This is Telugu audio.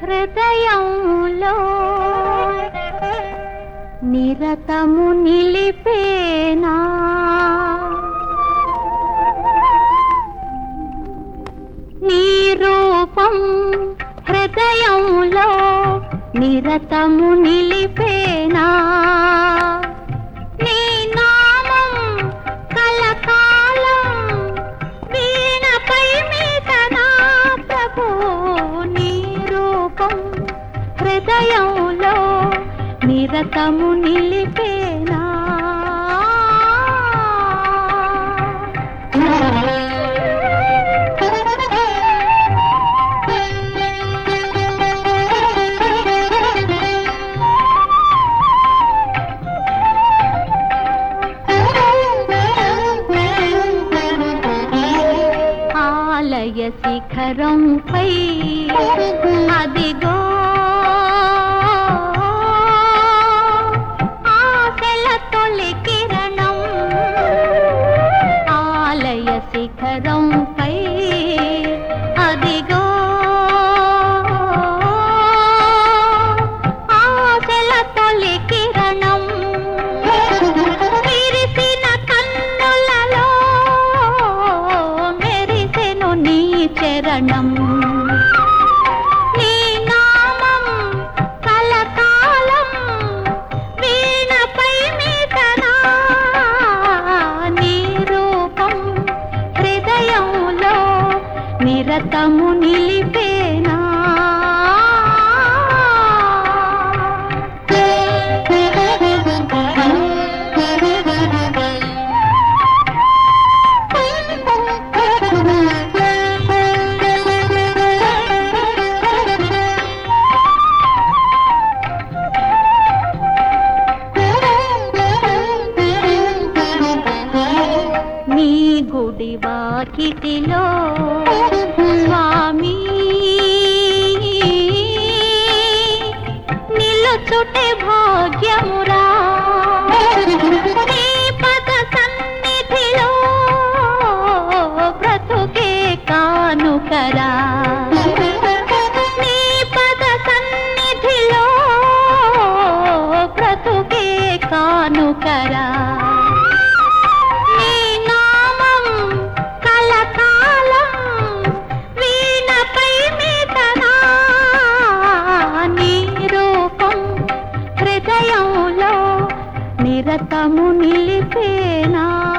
హృదయంలో నిరతము నిలిపేనా నీ రూపం హృదయంలో నిరతము నిలిపేనా నీ నామం కలకాలం వీణపై మీటనా ప్రభు నీ రూపం హృదయంలో నిరతము నిలిపేనా ఆలయ శిఖరంపై అదిగో ఆశల తొలి కిరణం ఆలయ శిఖరంపై అదిగో ఆశల తొలి కిరణం విరిసిన కన్నులలో మెరిసెను నీ చరణం నీ నామం కలకాలం వీణపై మీటనా నీ రూపం హృదయంలో నిరతము నిలిపేనా నీ గుడి వాకిటిలో స్వామి నిలుచుటే భాగ్యమురా నీ పద సన్నిధిలో బ్రతుకే కానుకరా నీ పద సన్నిధిలో బ్రతుకే కానుకరా నీ నామం కలకాలం వీణపై మీటనా నీ రూపం హృదయంలో నిరతము నిలిపేనా